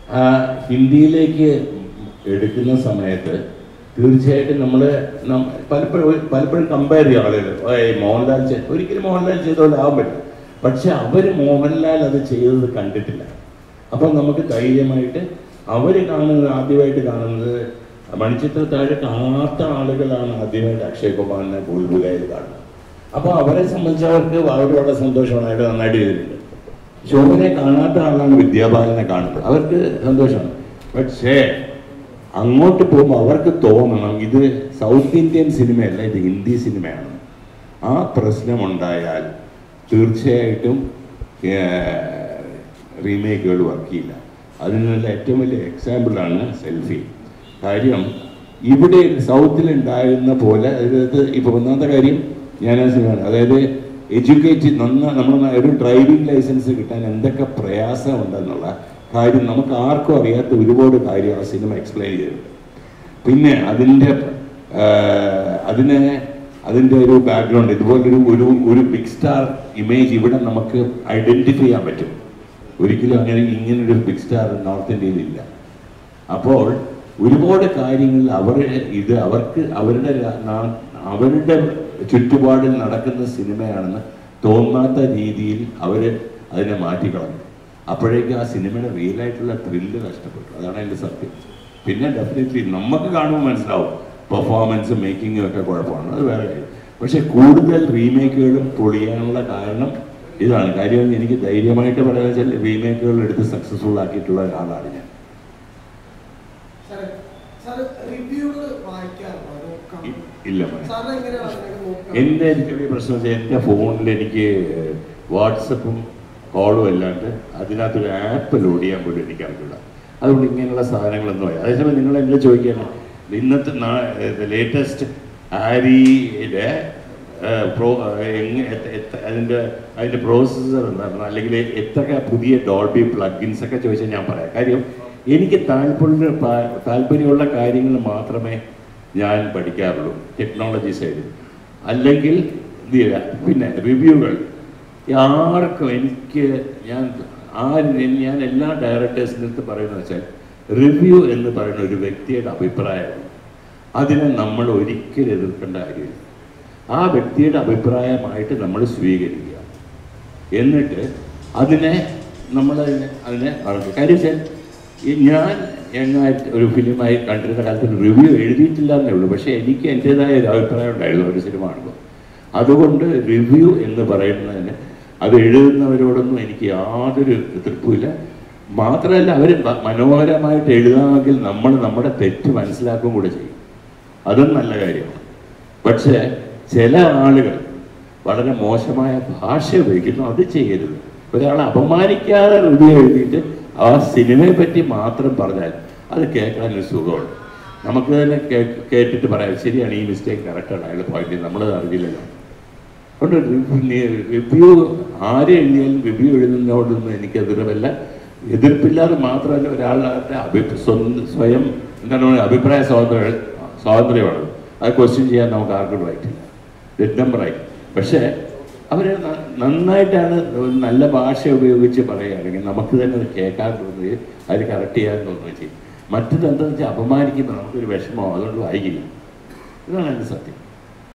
ആ ഹിന്ദിയിലേക്ക് എടുക്കുന്ന സമയത്ത് തീർച്ചയായിട്ടും നമ്മൾ പലപ്പോഴും പലപ്പോഴും കമ്പയർ ചെയ്യും ആളുകൾ ഏയ് മോഹൻലാൽ ചെയ് ഒരിക്കലും മോഹൻലാൽ ചെയ്ത പോലെ ആവാൻ പറ്റില്ല പക്ഷെ അവർ മോഹൻലാൽ അത് ചെയ്തത് കണ്ടിട്ടില്ല അപ്പം നമുക്ക് ധൈര്യമായിട്ട് അവർ കാണുന്നത് ആദ്യമായിട്ട് കാണുന്നത് മണിച്ചിത്രത്താഴ് കാണാത്ത ആളുകളാണ് ആദ്യമായിട്ട് അക്ഷയ് കുമാറിനെ ഭൂൽഭുലയിൽ കാണുന്നത് അപ്പോൾ അവരെ സംബന്ധിച്ച് അവർക്ക് വളരെ വളരെ സന്തോഷമാണ് അയാൾ നന്നായിട്ട് ചെയ്തിട്ടുണ്ട് ശോഭനെ കാണാത്ത ആളാണ് വിദ്യാബാലനെ കാണുന്നത് അവർക്ക് സന്തോഷമാണ് പക്ഷേ അങ്ങോട്ട് പോകുമ്പോൾ അവർക്ക് തോന്നണം ഇത് സൗത്ത് ഇന്ത്യൻ സിനിമയല്ല ഇത് ഹിന്ദി സിനിമയാണ് ആ പ്രശ്നമുണ്ടായാൽ തീർച്ചയായിട്ടും റീമേക്കുകൾ വർക്ക് ചെയ്യില്ല അതിനുള്ള ഏറ്റവും വലിയ എക്സാമ്പിളാണ് സെൽഫി കാര്യം ഇവിടെ സൗത്തിൽ ഉണ്ടായിരുന്ന പോലെ അതായത് ഇപ്പോൾ ഒന്നാമത്തെ കാര്യം ഞാൻ ആ സിനിമ അതായത് എഡ്യൂക്കേറ്റ് നന്ന നമ്മൾ ഒരു ഡ്രൈവിംഗ് ലൈസൻസ് കിട്ടാൻ എന്തൊക്കെ പ്രയാസമുണ്ടെന്നുള്ള കാര്യം നമുക്ക് ആർക്കും അറിയാത്ത ഒരുപാട് കാര്യം ആ സിനിമ എക്സ്പ്ലെയിൻ ചെയ്തിട്ടുണ്ട് പിന്നെ അതിൻ്റെ അതിനെ അതിൻ്റെ ഒരു ബാക്ക്ഗ്രൗണ്ട് ഇതുപോലൊരു ഒരു ഒരു ബിഗ് സ്റ്റാർ ഇമേജ് ഇവിടെ നമുക്ക് ഐഡന്റിഫൈ ചെയ്യാൻ പറ്റും ഒരിക്കലും അങ്ങനെ ഇങ്ങനൊരു ബിഗ് സ്റ്റാർ നോർത്ത് ഇന്ത്യയിൽ ഇല്ല അപ്പോൾ ഒരുപാട് കാര്യങ്ങൾ അവർ ഇത് അവർക്ക് അവരുടെ രാ- നാ- അവരുടെ ചുറ്റുപാടിൽ നടക്കുന്ന സിനിമയാണെന്ന് തോന്നാത്ത രീതിയിൽ അവർ അതിനെ മാറ്റിക്കളഞ്ഞു അപ്പോഴേക്കും ആ സിനിമയുടെ റിയൽ ആയിട്ടുള്ള ത്രില്ല് നഷ്ടപ്പെട്ടു അതാണ് അതിൻ്റെ സത്യം പിന്നെ ഡെഫിനറ്റ്ലി നമുക്ക് കാണുമ്പോൾ മനസ്സിലാവും പെർഫോമൻസും മേക്കിങ്ങും ഒക്കെ കുഴപ്പമാണ് അത് വേറെ കാര്യം പക്ഷെ കൂടുതൽ റീമേക്കുകളും പൊളിയാനുള്ള കാരണം ഇതാണ് കാര്യം എനിക്ക് ധൈര്യമായിട്ട് പറയാൻ വെച്ചാൽ റീമേക്കുകൾ എടുത്ത് സക്സസ്ഫുൾ ആക്കിയിട്ടുള്ള ഒരാളാണ് ഞാൻ സാറേ സാറ് റിവ്യൂകൾ വായിക്കാറുണ്ടോ നോക്കാം ഇ- ഇല്ല മോനെ. സാറിന് എങ്ങനെയാണ് അതിനൊക്കെ നോക്കുക എൻ്റെ ചെറിയ പ്രശ്നം വെച്ചാൽ എൻ്റെ ഫോണിൽ എനിക്ക് വാട്സപ്പും കോളും അല്ലാണ്ട് അതിനകത്തൊരു ആപ്പ് ലോഡ് ചെയ്യാൻ പോലും എനിക്ക് അറിയില്ല അതുകൊണ്ട് ഇങ്ങനെയുള്ള സാധനങ്ങളൊന്നും ആയി അതേസമയം നിങ്ങൾ എന്നെ ചോദിക്കുകയാണ് ഇന്നത്തെ ലേറ്റസ്റ്റ് ആരിയുടെ പ്രോ എങ്ങ എത്ത- എത്ത- അതിൻ്റെ അതിൻ്റെ പ്രോസസ്സർ എന്താണ് അല്ലെങ്കിൽ എത്ര പുതിയ ഡോൾബി പ്ലഗിൻസ് ഒക്കെ ചോദിച്ചാൽ ഞാൻ പറയാം കാര്യം എനിക്ക് താല്പര്യ താല്പര്യമുള്ള കാര്യങ്ങൾ മാത്രമേ ഞാൻ പഠിക്കാറുള്ളൂ ടെക്നോളജി സൈഡിൽ അല്ലെങ്കിൽ ഇത് ചെയ്യാം. പിന്നെ റിവ്യൂകൾ ആർക്കും എനിക്ക് ഞാൻ ആരും ഞാൻ എല്ലാ ഡയറക്ടേഴ്സിൻ്റെ അടുത്ത് പറയുന്നത് വെച്ചാൽ റിവ്യൂ എന്ന് പറയുന്ന ഒരു വ്യക്തിയുടെ അഭിപ്രായമാണ് അതിനെ നമ്മൾ ഒരിക്കലും എതിർക്കേണ്ട കാര്യമില്ല ആ വ്യക്തിയുടെ അഭിപ്രായമായിട്ട് നമ്മൾ സ്വീകരിക്കുക എന്നിട്ട് അതിനെ നമ്മൾ അതിനെ അതിനെ വളർത്തുക കാര്യം വെച്ചാൽ ഈ ഞാൻ എങ്ങായിട്ട് ഒരു ഫിലിമായി കണ്ടിരുന്ന കാലത്ത് റിവ്യൂ എഴുതിയിട്ടില്ല എന്നേ ഉള്ളൂ പക്ഷേ എനിക്ക് എൻ്റെതായ ഒരു അഭിപ്രായം ഉണ്ടായിരുന്നു ഒരു സിനിമ കാണുമ്പോൾ അതുകൊണ്ട് റിവ്യൂ എന്ന് പറയുന്നതിന് അത് എഴുതുന്നവരോടൊന്നും എനിക്ക് യാതൊരു എതിർപ്പുമില്ല മാത്രമല്ല അവർ മനോഹരമായിട്ട് എഴുതാമെങ്കിൽ നമ്മൾ നമ്മുടെ തെറ്റ് മനസ്സിലാക്കുകയും കൂടെ ചെയ്യും അതും നല്ല കാര്യമാണ് പക്ഷേ ചില ആളുകൾ വളരെ മോശമായ ഭാഷ ഉപയോഗിക്കുന്നു അത് ചെയ്യരുത് ഒരാളെ അപമാനിക്കാതെ റിവ്യൂ എഴുതിയിട്ട് ആ സിനിമയെ പറ്റി മാത്രം പറഞ്ഞാൽ അത് കേൾക്കാൻ ഒരു സുഖമുണ്ട് നമുക്ക് തന്നെ കേ- കേട്ടിട്ട് പറയാം ശരിയാണ് ഈ മിസ്റ്റേക്ക് കറക്റ്റാണ് അയാൾ പോയിട്ട് നമ്മളത് അറിയില്ലല്ലോ അതുകൊണ്ട് റിവ്യൂ ആരെ എഴുതിയാലും റിവ്യൂ എഴുതുന്നതോടൊന്നും എനിക്ക് എതിർപ്പല്ല എതിർപ്പില്ലാതെ മാത്രമല്ല ഒരാളുടെ അഭി സ്വന്തം സ്വയം എന്താണ് പറയുക, അഭിപ്രായ സ്വാതന്ത്ര്യം സ്വാതന്ത്ര്യമാണ് അത് ക്വസ്റ്റ്യൻ ചെയ്യാൻ നമുക്ക് ആർക്കും റൈറ്റ് ഇല്ല ഡെഡ് നമ്പർ റൈറ്റ് പക്ഷേ അവർ നന്നായിട്ടാണ് ഒരു നല്ല ഭാഷ ഉപയോഗിച്ച് പറയുകയാണെങ്കിൽ നമുക്ക് തന്നെ അത് കേൾക്കാൻ തോന്നുകയും അത് കറക്റ്റ് ചെയ്യാൻ തോന്നുകയും ചെയ്യും മറ്റത് എന്താണെന്ന് വെച്ചാൽ അപമാനിക്കുമ്പോൾ നമുക്കൊരു വിഷമോ അതുകൊണ്ട് വായിക്കില്ല ഇതാണ് എൻ്റെ സത്യം